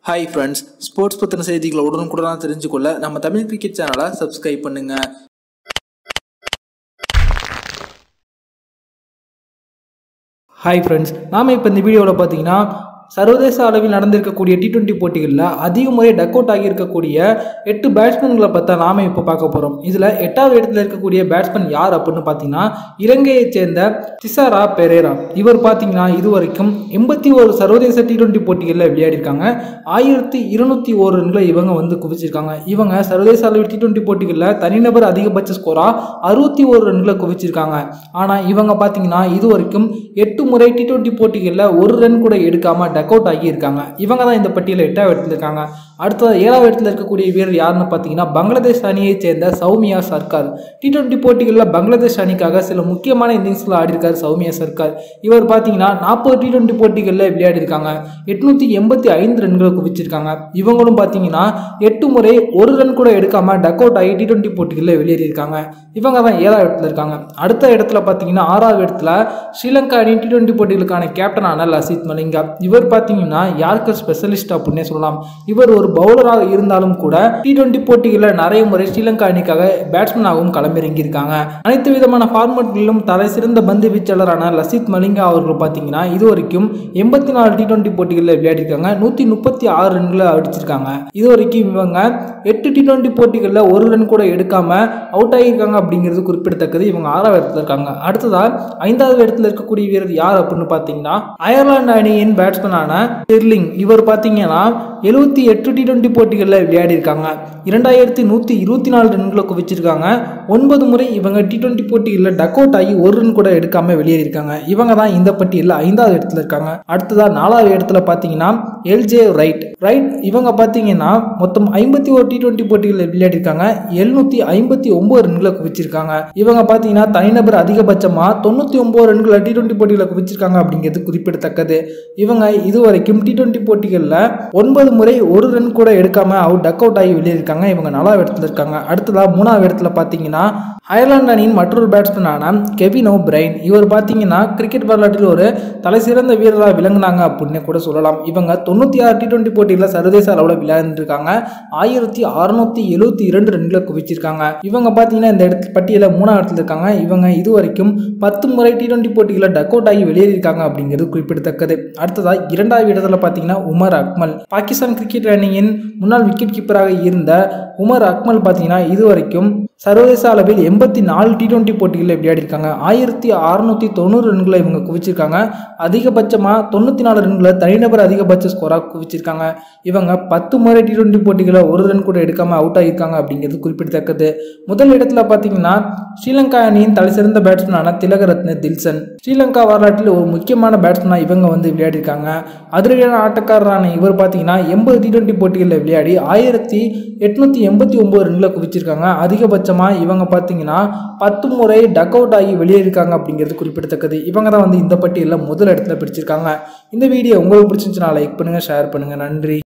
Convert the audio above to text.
hi friends sports பற்றின செய்திகளை உடனுக்குடனாக தெரிஞ்சுக்கொள்ள நம்ம தமிழ் கிரிக்கெட் சேனலை சப்ஸ்கிரைப் பண்ணுங்க ஹாய் ஃப்ரெண்ட்ஸ் நாம் இப்போ இந்த வீடியோவில் பார்த்தீங்கன்னா சர்வதேச அளவில் நடந்திருக்கக்கூடிய டி டுவெண்ட்டி போட்டிகளில் அதிக முறை டக் அவுட் ஆகியிருக்கக்கூடிய எட்டு பேட்ஸ்மேன்களை பற்றி நாம இப்போ பார்க்க போகிறோம் இதில் எட்டாவது இடத்துல இருக்கக்கூடிய பேட்ஸ்மேன் யார் அப்படின்னு பார்த்தீங்கன்னா இலங்கையைச் சேர்ந்த திசாரா பெரேரா இவர் பார்த்தீங்கன்னா இதுவரைக்கும் எண்பத்தி ஒரு சர்வதேச டி டுவெண்ட்டி போட்டிகளில் விளையாடிருக்காங்க ஆயிரத்தி இருநூத்தி ஒரு ரன்களை இவங்க வந்து குவிச்சிருக்காங்க இவங்க சர்வதேச அளவில் டி டுவெண்ட்டி போட்டிகளில் தனிநபர் அதிகபட்ச ஸ்கோராக அறுபத்தி ஒரு ரன்களை குவிச்சிருக்காங்க ஆனால் இவங்க பார்த்தீங்கன்னா இதுவரைக்கும் எட்டு முறை டி டுவெண்ட்டி போட்டிகளில் ஒரு ரன் கூட எடுக்காமல் டக் அவுட் ஆகியிருக்காங்க இவங்க தான் இந்த பட்டியலில் எட்டாவது இடத்துல இருக்காங்க அடுத்தது ஏழாவது இடத்துல இருக்கக்கூடிய வீரர் யாருன்னு பார்த்தீங்கன்னா பங்களாதேஷ் அணியைச் சேர்ந்த சௌமியா சர்க்கார் டி டுவெண்ட்டி போட்டிகளில் பங்களாதேஷ் அணிக்காக சில முக்கியமான இன்னிங்ஸில் ஆடிருக்கார் சௌமியா சர்க்கார் இவர் பார்த்தீங்கன்னா நாற்பது டி டுவெண்ட்டி போட்டிகளில் விளையாடிருக்காங்க எட்நூற்றி எண்பத்தி ஐந்து ரன்களை குவிச்சிருக்காங்க இவங்களும் பார்த்தீங்கன்னா எட்டு முறை ஒரு ரன் கூட எடுக்காம டக் அவுட் ஆகி டி டுவெண்ட்டி போட்டிகளில் வெளியேறியிருக்காங்க இவங்க தான் ஏழாவது இடத்துல இருக்காங்க அடுத்த இடத்துல பார்த்தீங்கன்னா ஆறாவது இடத்துல ஸ்ரீலங்கா அணி டி டுவெண்ட்டி போட்டிகளுக்கான கேப்டனான லசித் மலிங்கா இவர் பார்த்தீங்கன்னா யார்கர் ஸ்பெஷலிஸ்ட் அப்படின்னே சொல்லலாம் இவர் ஒரு பவுலராக இருந்தாலும் கூட டி டுவெண்ட்டி போட்டிகளில் நிறைய முறை ஸ்ரீலங்கா அணிக்காக பேட்ஸ்மேனாகவும் களமிறங்கியிருக்காங்க அனைத்து விதமான ஃபார்மேட்களிலும் தலை சிறந்த பந்து வீச்சாளரான லசித் மலிங்கா அவர்கள் பார்த்தீங்கன்னா இது வரைக்கும் எண்பத்தி நாலு டி டுவெண்ட்டி போட்டிகளில் விளையாடிருக்காங்க நூற்றி முப்பத்தி ஆறு ரன்களை அடிச்சிருக்காங்க இது வரைக்கும் இவங்க எட்டு டி டுவெண்ட்டி போட்டிகளில் ஒரு ரன் கூட எடுக்காம அவுட் ஆகியிருக்காங்க அப்படிங்கிறது குறிப்பிடத்தக்கது இவங்க ஆறாவது இடத்துல இருக்காங்க அடுத்ததா ஐந்தாவது இடத்துல இருக்கக்கூடிய வீரர் யார் அப்படின்னு பார்த்தீங்கன்னா அயர்லாந்து அணியின் பேட்ஸ்மேனான ஸ்டெர்லிங் இவர் பார்த்தீங்கன்னா எழுபத்தி எட்டு டி டுவெண்ட்டி போட்டிகளில் விளையாடிருக்காங்க இரண்டாயிரத்தி நூற்றி இருபத்தி நாலு ரன்களை குவிச்சிருக்காங்க ஒன்பது முறை இவங்க டி டுவெண்ட்டி போட்டிகளில் டக் அவுட் ஆகி ஒரு ரன் கூட எடுக்காம வெளியேறியிருக்காங்க இவங்க தான் இந்த பட்டியலில் ஐந்தாவது இடத்துல இருக்காங்க அடுத்ததா நாலாவது இடத்துல பார்த்தீங்கன்னா எல்ஜே ரைட் ரைட் இவங்க பார்த்தீங்கன்னா மொத்தம் ஐம்பத்தி ஒரு டி டுவெண்ட்டி போட்டிகளில் விளையாடிருக்காங்க எழுநூற்றி ஐம்பத்தி ஒம்பது ரன்களை குவிச்சிருக்காங்க இவங்க பார்த்தீங்கன்னா தனிநபர் அதிகபட்சமாக தொண்ணூற்றி ஒம்பது ரன்களை டி டுவெண்ட்டி போட்டிகளை குவிச்சிருக்காங்க அப்படிங்கிறது குறிப்பிடத்தக்கது இவங்க இதுவரைக்கும் டி டுவெண்ட்டி போட்டிகளில் ஒன்பது முறை ஒரு ரன் கூட எடுக்காம அவுட் டக் அவுட் ஆகி வெளியிருக்காங்க இவங்க நாலாவது இடத்துல இருக்காங்க அடுத்ததா மூணாவது இடத்துல பார்த்தீங்கன்னா அயர்லாந்து அணியின் மற்றொரு பேட்ஸ்மேனான கெவின் ஓ பிரைன் இவர் பார்த்தீங்கன்னா கிரிக்கெட் வரலாற்றில் ஒரு தலைசிறந்த வீரராக விளங்குனாங்க அப்படின்னு கூட சொல்லலாம் இவங்க தொண்ணூற்றி ஆறு டி டுவெண்ட்டி போட்டியில் சர்வதேச அளவில் விளையாண்டுருக்காங்க ஆயிரத்தி அறுநூத்தி எழுபத்தி இரண்டு ரன்களை குவிச்சிருக்காங்க இவங்க பார்த்தீங்கன்னா இந்த இடத்துல பட்டியலில் மூணாவது இடத்துல இருக்காங்க இவங்க இதுவரைக்கும் பத்து முறை டி டுவெண்ட்டி போட்டிகளில் டக் அவுட் ஆகி வெளியேறியிருக்காங்க அப்படிங்கிறது குறிப்பிடத்தக்கது அடுத்ததா இரண்டாவது இடத்துல பார்த்தீங்கன்னா உமர் அக்மல் பாகிஸ்தான் கிரிக்கெட் அணியின் முன்னாள் விக்கெட் கீப்பராக இருந்த உமர் அக்மல் பார்த்தீங்கன்னா இதுவரைக்கும் சர்வதேச அளவில் எண்பத்தி நாலு டி டுவெண்ட்டி போட்டிகளில் விளையாடிருக்காங்க ஆயிரத்தி அறுநூத்தி தொண்ணூறு ரன்களை இவங்க குவிச்சிருக்காங்க அதிகபட்சமாக தொண்ணூற்றி நாலு ரன்களை தனிநபர் அதிகபட்ச ஸ்கோராக குவிச்சிருக்காங்க இவங்க பத்து முறை டி டுவெண்ட்டி போட்டிகளை ஒரு ரன் கூட எடுக்காமல் அவுட் ஆகியிருக்காங்க அப்படிங்கிறது குறிப்பிடத்தக்கது முதல் இடத்துல பார்த்தீங்கன்னா ஸ்ரீலங்கா அணியின் தலைசிறந்த பேட்ஸ்மேனான திலகரத்ன தில்சன் ஸ்ரீலங்கா வரலாற்றில் ஒரு முக்கியமான பேட்ஸ்மேனாக இவங்க வந்து விளையாடிருக்காங்க அதிரடியான ஆட்டக்காரரான இவர் பார்த்தீங்கன்னா எண்பது டி டுவெண்ட்டி போட்டிகளில் விளையாடி ஆயிரத்தி எட்நூற்றி எண்பத்தி ஒம்பது ரன்களை குவிச்சிருக்காங்க அதிகபட்சமாக இவங்க பார்த்தீங்கன்னா பத்து முறை டக் அவுட் ஆகி வெளியேறிருக்காங்க அப்படிங்கிறது குறிப்பிடத்தக்கது இவங்க தான் வந்து இந்த பட்டியலில் முதல் இடத்துல பிடிச்சிருக்காங்க இந்த வீடியோ உங்களுக்கு பிடிச்சிருந்துச்சுன்னா லைக் பண்ணுங்கள் ஷேர் பண்ணுங்கள் நன்றி